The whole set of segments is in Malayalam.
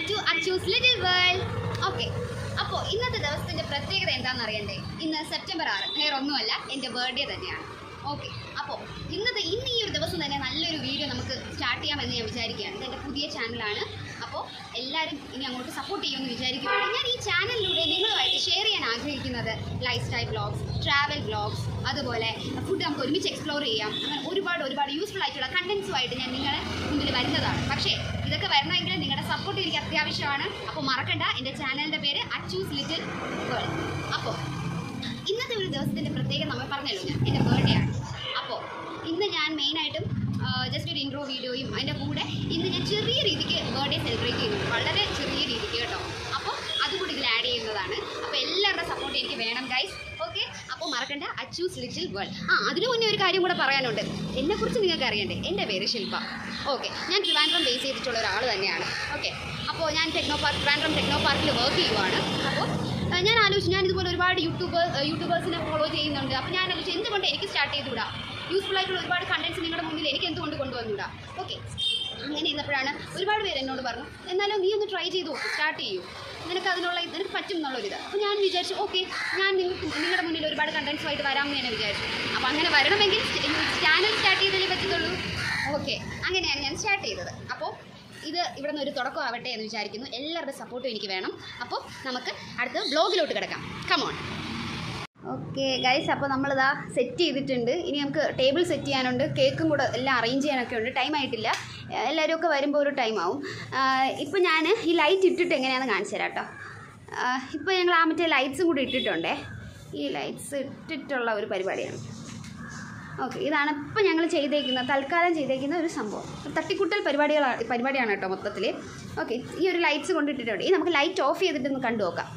to Achu's little world okay അപ്പോൾ ഇന്നത്തെ ദിവസത്തിന്റെ പ്രത്യേകത എന്താണെന്ന് അറിയണ്ടേ ഇന്ന് സെപ്റ്റംബർ ആറ് വേറെ ഒന്നുമല്ല എൻ്റെ ബർത്ത്ഡേ തന്നെയാണ് ഓക്കെ അപ്പോൾ ഇന്നത്തെ ഇന്ന് ഈ ഒരു ദിവസം തന്നെ നല്ലൊരു വീഡിയോ നമുക്ക് സ്റ്റാർട്ട് ചെയ്യാമെന്ന് ഞാൻ വിചാരിക്കുകയാണ് ഇത് എൻ്റെ പുതിയ ചാനലാണ് അപ്പോൾ എല്ലാവരും ഇനി അങ്ങോട്ട് സപ്പോർട്ട് ചെയ്യുമെന്ന് വിചാരിക്കുകയാണ് ഞാൻ ഈ ചാനലിലൂടെ നിങ്ങളുമായിട്ട് ഷെയർ ചെയ്യാൻ ആഗ്രഹിക്കുന്നത് lifestyle vlogs travel vlogs അതുപോലെ ഫുഡ് നമുക്ക് ഒരുമിച്ച് എക്സ്പ്ലോർ ചെയ്യാം അങ്ങനെ ഒരുപാട് ഒരുപാട് യൂസ്ഫുൾ ആയിട്ടുള്ള കണ്ടൻസുമായിട്ട് ഞാൻ നിങ്ങളെ മുമ്പിൽ വരുന്നതാണ് പക്ഷേ ഇതൊക്കെ വരണമെങ്കിൽ നിങ്ങളുടെ സപ്പോർട്ട് എനിക്ക് അത്യാവശ്യമാണ് അപ്പോൾ മറക്കണ്ട എൻ്റെ ചാനലിൻ്റെ പേര് അച്ചൂസ് ലിറ്റിൽ വേൾഡ് അപ്പോൾ ഇന്നത്തെ ഒരു ദിവസത്തിൻ്റെ പ്രത്യേകത നമ്മൾ പറഞ്ഞല്ലോ ഞാൻ എൻ്റെ ബർത്ത്ഡേ ആണ് അപ്പോൾ ഇന്ന് ഞാൻ മെയിനായിട്ടും ജസ്റ്റ് ഒരു ഇൻട്രോ വീഡിയോയും അതിൻ്റെ കൂടെ ഇന്ന് ഞാൻ ചെറിയ രീതിക്ക് ബർത്ത്ഡേ സെലിബ്രേറ്റ് ചെയ്യുന്നു വളരെ ചെറിയ രീതിക്ക് കേട്ടോ അപ്പോൾ അതുകൂടി ഇതിൽ ആഡ് ചെയ്യുന്നതാണ് അപ്പോൾ എല്ലാവരുടെ സപ്പോർട്ട് എനിക്ക് വേണം ഗൈസ് ഓക്കെ അപ്പോൾ മറക്കണ്ട അച്ചൂസ് ലിറ്റിൽ വേൾഡ് ആ അതിനു മുന്നേ ഒരു കാര്യം കൂടെ പറയാനുണ്ട് എന്നെക്കുറിച്ച് നിങ്ങൾക്ക് അറിയണ്ടേ എൻ്റെ പേര് ശില്പ ഓക്കെ ഞാൻ ട്രിവാൻഡ്രം ബേസ് ചെയ്തിട്ടുള്ള ഒരാൾ തന്നെയാണ് ഓക്കെ അപ്പോൾ ഞാൻ ടെക്നോ പാർക്ക് ട്രിവാൻഡ്രം ടെക്നോ പാർക്കിൽ വർക്ക് ചെയ്യുവാണ് അപ്പോൾ ആ, ഞാൻ ആലോചിച്ചു ഞാൻ ഇതുപോലെ ഒരുപാട് യൂട്യൂബ് യൂട്യൂബേഴ്സിനെ ഫോളോ ചെയ്യുന്നുണ്ട് അപ്പോൾ ഞാൻ ആലോചിച്ചു എന്തുകൊണ്ട് എനിക്ക് സ്റ്റാർട്ട് ചെയ്തുകൂടാ യൂസ്ഫുൾ ആയിട്ടുള്ള ഒരുപാട് കണ്ടൻസ് നിങ്ങളുടെ മുന്നിൽ എനിക്ക് എന്തുകൊണ്ട് കൊണ്ടുവന്നുകൂടാ ഓക്കെ അങ്ങനെ ഇരുന്നപ്പോഴാണ് ഒരുപാട് പേര് എന്നോട് പറഞ്ഞു എന്നാലും നീ ഒന്ന് ട്രൈ ചെയ്ത് നോക്കും സ്റ്റാർട്ട് ചെയ്യൂ നിനക്ക് അതിനുള്ള ഇത് നിനക്ക് പറ്റും എന്നുള്ളൊരിത് അപ്പോൾ ഞാൻ വിചാരിച്ചു ഓക്കെ ഞാൻ നിങ്ങൾക്ക് നിങ്ങളുടെ മുന്നിൽ ഒരുപാട് കണ്ടൻസുമായിട്ട് വരാമെന്ന് തന്നെ വിചാരിച്ചു അപ്പോൾ അങ്ങനെ വരണമെങ്കിൽ ചാനൽ സ്റ്റാർട്ട് ചെയ്തല്ലേ പറ്റത്തുള്ളൂ ഓക്കെ അങ്ങനെയാണ് ഞാൻ സ്റ്റാർട്ട് ചെയ്തത് അപ്പോൾ ഇത് ഇവിടെ നിന്ന് ഒരു തുടക്കമാവട്ടെ എന്ന് വിചാരിക്കുന്നു എല്ലാവരുടെ സപ്പോർട്ടും എനിക്ക് വേണം അപ്പോൾ നമുക്ക് അടുത്ത ബ്ലോഗിലോട്ട് കിടക്കാം കമോൺ ഓക്കെ ഗൈസ് അപ്പോൾ നമ്മളിതാ സെറ്റ് ചെയ്തിട്ടുണ്ട് ഇനി നമുക്ക് ടേബിൾ സെറ്റ് ചെയ്യാനുണ്ട് കേക്കും കൂടെ എല്ലാം അറേഞ്ച് ചെയ്യാനൊക്കെ ഉണ്ട് ടൈം ആയിട്ടില്ല എല്ലാവരും ഒക്കെ വരുമ്പോൾ ഒരു ടൈം ആവും ഇപ്പോൾ ഞാൻ ഈ ലൈറ്റ് ഇട്ടിട്ട് എങ്ങനെയാണെന്ന് കാണിച്ചു തരാം കേട്ടോ ഇപ്പോൾ ഞങ്ങൾ ആ മറ്റേ ലൈറ്റ്സും കൂടി ഇട്ടിട്ടുണ്ടേ ഈ ലൈറ്റ്സ് ഇട്ടിട്ടുള്ള ഒരു പരിപാടിയാണ് ഓക്കെ ഇതാണ് ഇപ്പം ഞങ്ങൾ ചെയ്തേക്കുന്ന തൽക്കാലം ചെയ്തേക്കുന്ന ഒരു സംഭവം ഒരു തട്ടിക്കുട്ടൽ പരിപാടികളാണ് പരിപാടിയാണ് കേട്ടോ മൊത്തത്തിൽ ഓക്കെ ഈ ഒരു ലൈറ്റ്സ് കൊണ്ടിട്ടിട്ടുണ്ട് ഇനി നമുക്ക് ലൈറ്റ് ഓഫ് ചെയ്തിട്ടൊന്ന് കണ്ടു നോക്കാം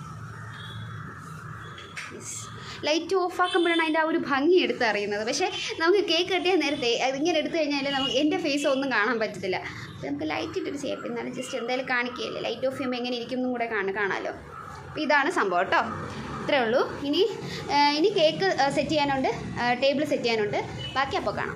ലൈറ്റ് ഓഫ് ആക്കുമ്പോഴാണ് അതിൻ്റെ ആ ഒരു ഭംഗി എടുത്ത് അറിയുന്നത് പക്ഷേ നമുക്ക് കേക്ക് കെട്ടിയ നേരത്തെ അതിങ്ങനെ എടുത്തു കഴിഞ്ഞാൽ നമുക്ക് എൻ്റെ ഫേസ് ഒന്നും കാണാൻ പറ്റത്തില്ല അപ്പോൾ നമുക്ക് ലൈറ്റ് ഇട്ടിട്ട് ചെയ്യാം ഇപ്പം എന്നാലും ജസ്റ്റ് എന്തായാലും കാണിക്കുകയല്ലേ ലൈറ്റ് ഓഫ് ചെയ്യുമ്പോൾ എങ്ങനെ ഇരിക്കും എന്നും കൂടെ കാണാം കാണാമല്ലോ അപ്പോൾ ഇതാണ് സംഭവം കേട്ടോ ഇത്രേ ഉള്ളൂ ഇനി ആ, ഇനി കേക്ക് സെറ്റ് ചെയ്യാനുണ്ട് ടേബിൾ സെറ്റ് ചെയ്യാനുണ്ട് ബാക്കി അപ്പോൾ കാണാം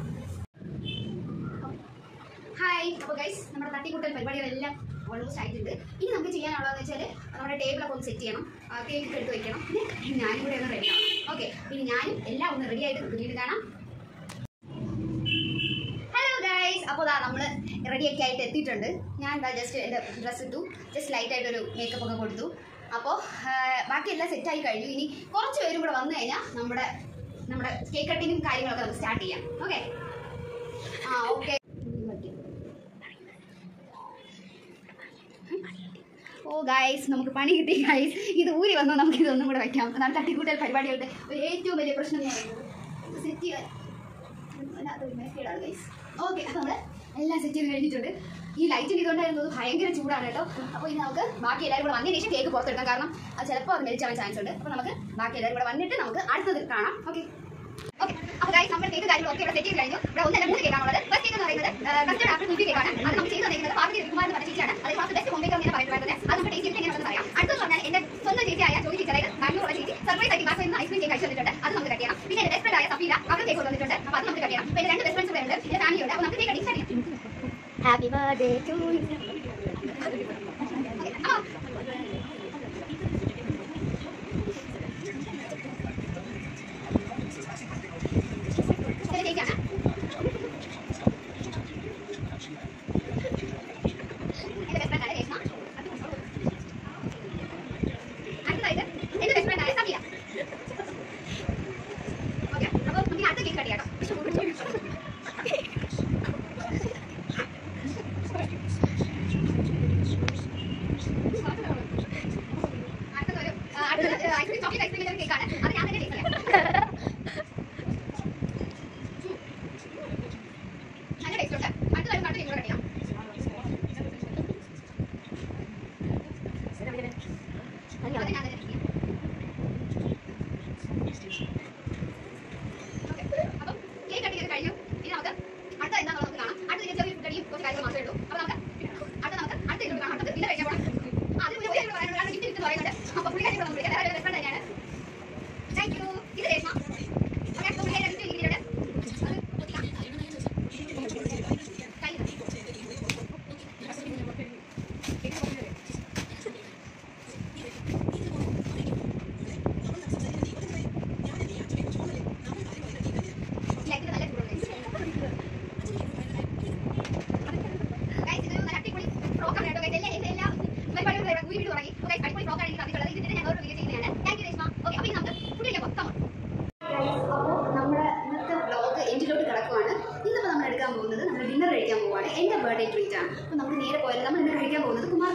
ഹായ് അപ്പോൾ ഗൈസ് നമ്മുടെ തട്ടിക്കൂട്ടൽ പരിപാടികളെല്ലാം ഓൾമോസ്റ്റ് ആയിട്ടുണ്ട് ഇനി നമുക്ക് ചെയ്യാനുള്ളതെന്ന് വെച്ചാൽ നമ്മുടെ ടേബിളൊക്കെ ഒന്ന് സെറ്റ് ചെയ്യണം കേക്ക് എടുത്ത് വെക്കണം പിന്നെ ഞാനും കൂടെ ഒന്ന് റെഡി ആവണം ഓക്കെ പിന്നെ ഞാനും എല്ലാം ഒന്ന് റെഡി ആയിട്ട് പിന്നീട് കാണാം ഹലോ ഗൈസ് അപ്പോൾ ദാ നമ്മൾ റെഡിയൊക്കെ ആയിട്ട് എത്തിയിട്ടുണ്ട് ഞാൻ എന്താ ജസ്റ്റ് എൻ്റെ ഡ്രസ്സ് ഇട്ടു ജസ്റ്റ് ലൈറ്റായിട്ടൊരു മേക്കപ്പ് ഒക്കെ കൊടുത്തു അപ്പോൾ ബാക്കി എല്ലാം സെറ്റായി കഴിഞ്ഞു ഇനി കുറച്ച് പേരും കൂടെ വന്നു കഴിഞ്ഞാൽ നമ്മുടെ നമ്മുടെ കേക്ക് കട്ടിങ്ങും കാര്യങ്ങളൊക്കെ നമുക്ക് സ്റ്റാർട്ട് ചെയ്യാം ഓക്കെ ആ ഓക്കെ ഓ ഗൈസ് നമുക്ക് പണി കിട്ടി ഗൈസ് ഇത് ഊരി വന്നാൽ നമുക്ക് ഇതൊന്നും കൂടെ വെക്കാം അതാണ് തട്ടിക്കൂട്ടൽ പരിപാടികളുടെ ഒരു ഏറ്റവും വലിയ പ്രശ്നം എന്ന് പറയുന്നത് ഇത് സെറ്റ് ചെയ്യാൻ അതിനകത്തൊരു മെത്തേഡാണ് ഗൈസ് ഓക്കെ അപ്പോൾ നമ്മൾ എല്ലാം സെറ്റ് ചെയ്ത് കഴിഞ്ഞിട്ടുണ്ട് ഈ ലൈറ്റിന് ഇതുകൊണ്ടായിരുന്നത് ഭയങ്കര ചൂടാണ് കേട്ടോ അപ്പോൾ ഇനി നമുക്ക് ബാക്കി എല്ലാവരും കൂടെ വന്നതിന് ശേഷം കേക്ക് പുറത്തെടുക്കാം കാരണം അത് ചിലപ്പോൾ അത് മെലിച്ചാവാൻ ചാൻസ് ഉണ്ട് അപ്പോൾ നമുക്ക് ബാക്കി എല്ലാവരും കൂടെ വന്നിട്ട് നമുക്ക് അടുത്തത് കാണാം ഓക്കെ ഓക്കെ അപ്പോൾ ഗൈസ് നമ്മുടെ കേക്ക് കാര്യങ്ങളും ഒക്കെ ഇവിടെ സെറ്റ് ചെയ്ത് കഴിഞ്ഞു ഇവിടെ ഒന്നല്ല മൂന്ന് കേക്കാണുള്ളത് ഫസ്റ്റ് കേക്ക് എന്ന് പറയുന്നത് കസ്റ്റഡ് ആപ്പിൾ കുട്ടി കേക്കാണ് അത് നമ്മൾ ചെയ്ത് തന്നിരിക്കുന്നത് പാർട്ടി രവികുമാർ എന്ന് പറഞ്ഞ ചേച്ചിയാണ് അത് ഫസ്റ്റ് ബെസ്റ്റ് ഹോം ബേക്കർ എന്ന് പറയുന്നത് അത് നമുക്ക് ടേസ്റ്റ് ചെയ്തിട്ട് എങ്ങനെയാണെന്ന് പറയാം അടുത്തെന്ന് പറഞ്ഞാൽ എൻ്റെ സ്വന്തം ചേച്ചിയായ ജോലി ടീച്ചർ അതായത് ബാംഗ്ലൂർ ചേച്ചി സർപ്രൈസ് ആയിട്ട് മാസം ഇന്ന് ഐസ്ക്രീം കേക്ക് കഴിച്ചു തന്നിട്ടുണ്ട് അത് നമുക്ക് കട്ട് ചെയ്യണം പിന്നെ എൻ്റെ ബെസ്റ്റ് ഫ്രണ്ട് ആയ സഫീല അവർ കേക്ക് കൊണ്ടുവന്നിട്ടുണ്ട് അപ്പോൾ അത് നമുക്ക് കട്ട് ചെയ്യണം പിന്നെ രണ്ട് ബെസ്റ്റ് ഫ്രണ്ട്സ് ഉണ്ട് എൻ്റെ ഫാമിലി ഉണ്ട് അപ്പോൾ നമുക്ക് കേക്ക് കട്ടിങ് സ്റ്റാർട്ട് ചെയ്യാം ഹാപ്പി ബർത്ത്ഡേ ടു കേക്കാണ് എൻ്റെ ബെസ്റ്റ് ഫ്രണ്ട് ആയ രേഷ്മ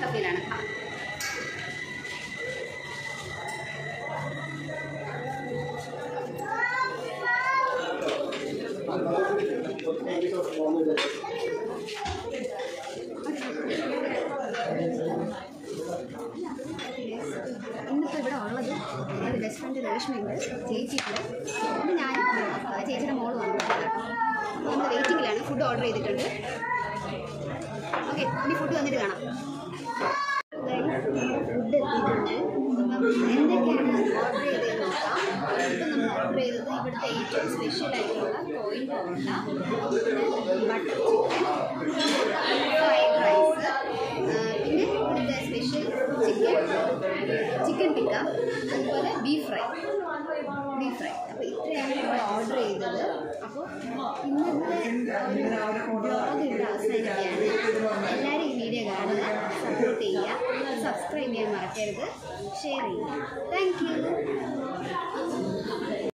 ഫോട്ടോഗ്രാഫിയിലാണ് ഇന്നിപ്പോൾ ഇവിടെ ഉള്ളത് എൻ്റെ ബെസ്റ്റ് ഫ്രണ്ട് രേഷ്മയുണ്ട് ചേച്ചിയുണ്ട് പിന്നെ ഞാൻ ആ, ചേച്ചിയുടെ മോള് വന്നിട്ടുണ്ട് അപ്പോൾ നമ്മൾ വെയിറ്റിങ്ങിലാണ് ഫുഡ് ഓർഡർ ചെയ്തിട്ടുണ്ട് ഓക്കെ ഇനി ഫുഡ് വന്നിട്ട് കാണാം ഫുഡ് എത്തിയിട്ടുണ്ട് അപ്പം എന്തൊക്കെയാണ് ഓർഡർ ചെയ്തതെന്ന് നോക്കാം ഇപ്പം നമ്മൾ ഓർഡർ ചെയ്തത് ഇവിടുത്തെ ഏറ്റവും സ്പെഷ്യൽ ആയിട്ടുള്ള coin parotta butter chicken fried rice പിന്നെ ഇവിടുത്തെ സ്പെഷ്യൽ ചിക്കൻ ചിക്കൻ ടിക്ക അതുപോലെ ബീഫ് ഫ്രൈ ബീഫ് ഫ്രൈ അപ്പോൾ ഇത്രയാണ് നമ്മൾ ഓർഡർ ചെയ്തത് അപ്പോൾ ഇന്നത്തെ ബ്ലോഗ് ഇവിടെ അവസാനിക്കുകയാണ് എല്ലാവരും ഈ വീഡിയോ കാണുക സപ്പോർട്ട് ചെയ്യുക സബ്സ്ക്രൈബ് ചെയ്യാൻ മറക്കരുത് ഷെയർ ചെയ്യുക താങ്ക് യു